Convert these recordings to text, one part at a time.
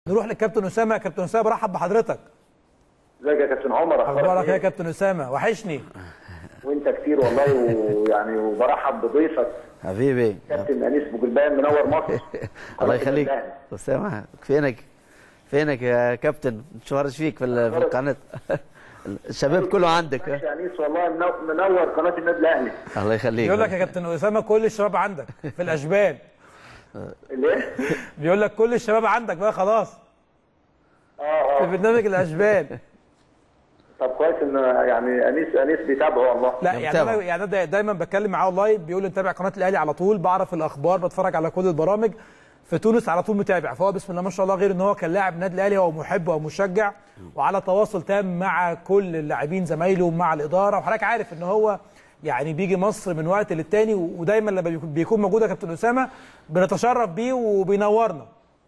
نروح للكابتن اسامه كابتن اسامه برحب بحضرتك ازيك يا كابتن عمر اخبارك ايه يا ايه؟ كابتن اسامه وحشني وانت كتير والله ويعني وبرحب بضيفك حبيبي كابتن انيس بوجلبان منور مصر الله يخليك قناة اسامه فينك فينك يا كابتن نتشهرش فيك في ال- في القناه الشباب كله عندك الأهلي. يا انيس والله منو- منور قناه النادي الاهلي الله يخليك بيقول لك يا كابتن اسامه كل الشباب عندك في الاشبال ليه؟ بيقول لك كل الشباب عندك بقى خلاص اه في اه برنامج الاشبال طب كويس ان يعني انيس انيس بيتابعه والله لا يا يعني انا متابع. يعني أنا دا- دايما بتكلم معاه والله بيقول لي متابع قناه الاهلي على طول بعرف الاخبار بتفرج على كل البرامج في تونس على طول متابع فهو بسم الله ما شاء الله غير ان هو كان لاعب النادي الاهلي هو محب ومشجع وعلى تواصل تام مع كل اللاعبين زمايله ومع الاداره وحضرتك عارف ان هو يعني بيجي مصر من وقت للتاني ودايما لما بيكون- بيكون موجود يا كابتن اسامه بنتشرف بيه وبينورنا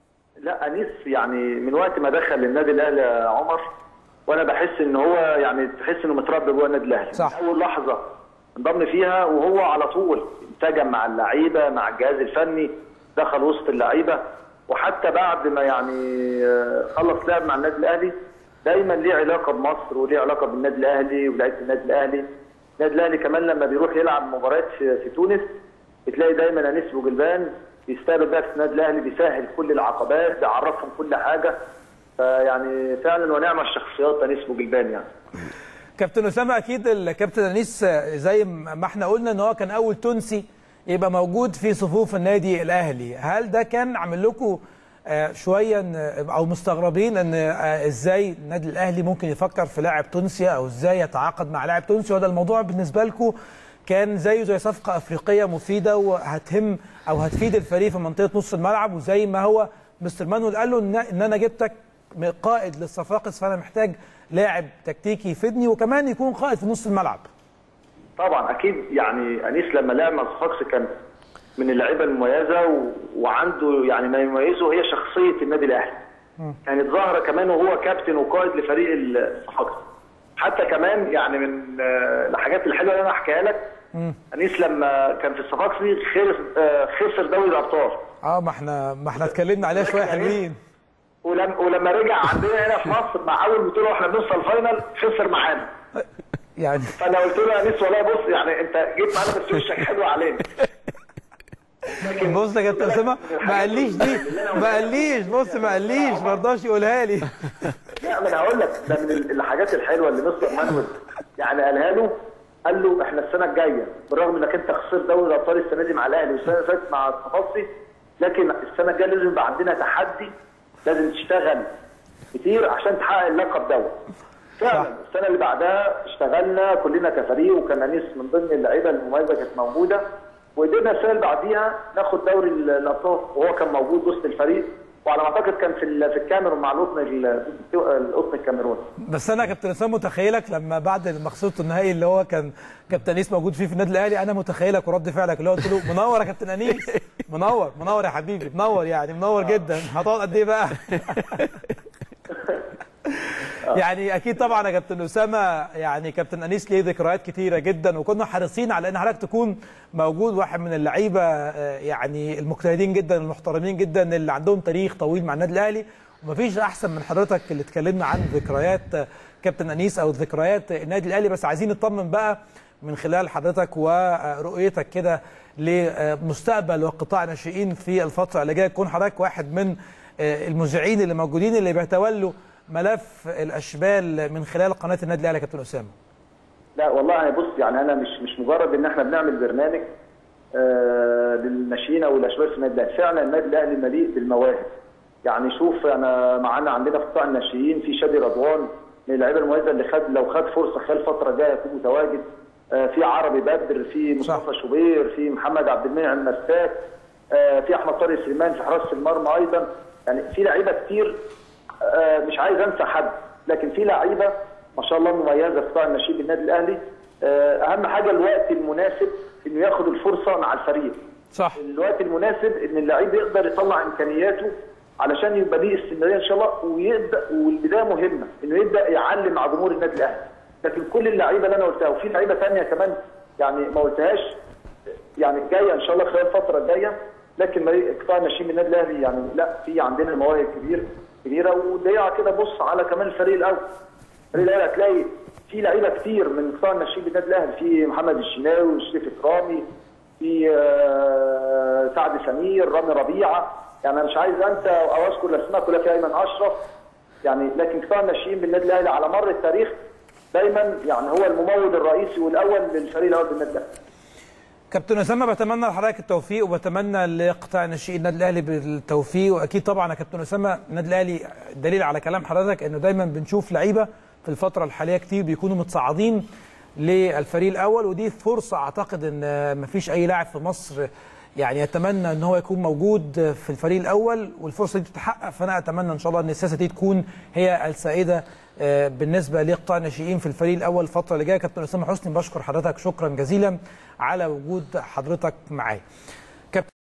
لا انيس يعني من وقت ما دخل النادي الاهلي يا عمر وانا بحس ان هو يعني تحس انه متربي جوه النادي الاهلي صح. من اول لحظه انضم فيها وهو على طول انسجم مع اللعيبه مع الجهاز الفني دخل وسط اللعيبه وحتى بعد ما يعني آه، خلص لعب مع النادي الاهلي دايما ليه علاقه بمصر وليه علاقه بالنادي الاهلي ولاعيبه النادي الاهلي النادي الاهلي كمان لما بيروح يلعب مباريات في, في تونس بتلاقي دايما انيس بوجلبان بيستقبل بقى في النادي الاهلي بيسهل كل العقبات بيعرفهم كل حاجه فيعني فعلا ونعم الشخصيات انيس بوجلبان يعني كابتن اسامه اكيد الكابتن انيس زي ما احنا قلنا ان هو كان اول تونسي يبقى موجود في صفوف النادي الاهلي هل ده كان عامل لكم آه، شويه إن- او مستغربين ان آه، ازاي النادي الاهلي ممكن يفكر في لاعب تونسي او ازاي يتعاقد مع لاعب تونسي وده الموضوع بالنسبه لكم كان زيه زي صفقه افريقيه مفيده وهتهم او هتفيد الفريق في منطقه نص الملعب وزي ما هو مستر مانويل قال له ان إن انا جبتك قائد للصفاقس فانا محتاج لاعب تكتيكي يفيدني وكمان يكون قائد في نص الملعب طبعا اكيد يعني انيس لما لعب مع صفاقس كان من اللعيبه المميزه و... وعنده يعني ما يميزه هي شخصيه النادي الاهلي كانت ظاهره كمان وهو كابتن وقائد لفريق الصفاقس حتى كمان يعني من آه، الحاجات الحلوه اللي انا احكيها لك انيس لما كان في الصفاقسي خسر آه، خسر دوري الابطال اه ما احنا ما احنا اتكلمنا عليها شويه حلوين ولما ولما رجع عندنا هنا في مصر مع اول بطوله واحنا بنوصل الفاينل خسر معانا يعني فانا قلت له يا انيس والله بص يعني انت جيت معانا بس وشك حلو علينا لكن بص يا كابتن اسامه ما قاليش دي ما قاليش بص ما قاليش ما رضاش يقولها لي لا ما انا هقول لك ده من ال- الحاجات الحلوه اللي مستر مانويل يعني قالها له قال له احنا السنه الجايه بالرغم انك انت خسرت دوري الابطال السنه دي مع الاهلي والسنه اللي فاتت مع التفاصي لكن السنه الجايه لازم يبقى عندنا تحدي لازم تشتغل كتير عشان تحقق اللقب دوت فعلا صح. السنه اللي بعدها اشتغلنا كلنا كفريق وكان انيس من ضمن اللعيبه المميزه كانت موجوده وقدرنا السنه اللي بعديها ناخد دوري ال- الابطال وهو كان موجود وسط الفريق وعلى ما اعتقد كان في ال- في الكاميرون مع القطن ال- القطن الكاميروني بس انا يا كابتن اسامه متخيلك لما بعد ما خسرت النهائي اللي هو كان كابتن انيس موجود فيه في النادي الاهلي انا متخيلك ورد فعلك اللي هو قلت له منور يا كابتن انيس منور منور يا حبيبي منور يعني منور جدا هتقعد قد ايه بقى يعني اكيد طبعا يا كابتن اسامه يعني كابتن انيس ليه ذكريات كتيره جدا وكنا حريصين على ان حضرتك تكون موجود واحد من اللعيبه آه، يعني المجتهدين جدا المحترمين جدا اللي عندهم تاريخ طويل مع النادي الاهلي ومفيش احسن من حضرتك اللي اتكلمنا عن ذكريات آه، كابتن انيس او ذكريات النادي الاهلي بس عايزين نطمن بقى من خلال حضرتك ورؤيتك كده لمستقبل وقطاع الناشئين في الفتره اللي جايه تكون حضرتك واحد من آه، المذيعين اللي موجودين اللي بيتولوا ملف الاشبال من خلال قناه النادي الاهلي يا كابتن اسامه لا والله بص يعني انا مش مش مجرد ان احنا بنعمل برنامج آه للناشئين او الاشبال في النادي الاهلي فعلا النادي الاهلي مليء بالمواهب يعني شوف انا معانا عندنا في قطاع الناشئين في شادي رضوان من اللعيبه المميزه اللي خد لو خد فرصه خلال الفتره الجايه يكون متواجد آه في عربي بدر في مصطفى شوبير في محمد عبد المنعم مساك آه في احمد طارق سليمان في حراسه المرمى ايضا يعني في لعيبه كتير آه، مش عايز انسى حد لكن في لعيبه ما شاء الله مميزه في قطاع الناشئين بالنادي الاهلي آه، اهم حاجه الوقت المناسب انه ياخد الفرصه مع الفريق صح الوقت المناسب ان اللعيب يقدر يطلع امكانياته علشان يبقى ليه استمراريه ان شاء الله ويبدا والبدايه مهمه انه يبدا يعلم مع جمهور النادي الاهلي لكن كل اللعيبه اللي انا قلتها وفي لعيبه ثانيه كمان يعني ما قلتهاش يعني الجايه ان شاء الله خلال الفتره الجايه لكن فريق قطاع الناشئين من النادي الاهلي يعني لا في عندنا مواهب كبير كبيره وضيعه كده بص على كمان الفريق الاول الفريق الاول هتلاقي في لعيبه كتير من قطاع الناشئين بالنادي الاهلي في محمد الشناوي وشريف اكرامي في آه، سعد سمير رامي ربيعه يعني انا مش عايز انسى او اذكر الاسماء كلها في ايمن اشرف يعني لكن قطاع الناشئين بالنادي الاهلي على مر التاريخ دايما يعني هو الممول الرئيسي والاول للفريق الاول بالنادي الاهلي كابتن اسامه بتمنى لحضرتك التوفيق وبتمنى لقطاع ناشئين النادي الاهلي بالتوفيق واكيد طبعا يا كابتن اسامه النادي الاهلي دليل على كلام حضرتك انه دايما بنشوف لعيبه في الفتره الحاليه كتير بيكونوا متصاعدين للفريق الاول ودي فرصه اعتقد ان مفيش اي لاعب في مصر يعني يتمنى ان هو يكون موجود في الفريق الاول والفرصه دي تتحقق فانا اتمنى ان شاء الله ان السياسه دي تكون هي السائده آه، بالنسبه لقطاع الناشئين في الفريق الاول الفتره اللي جايه كابتن اسامه حسني بشكر حضرتك شكرا جزيلا على وجود حضرتك معايا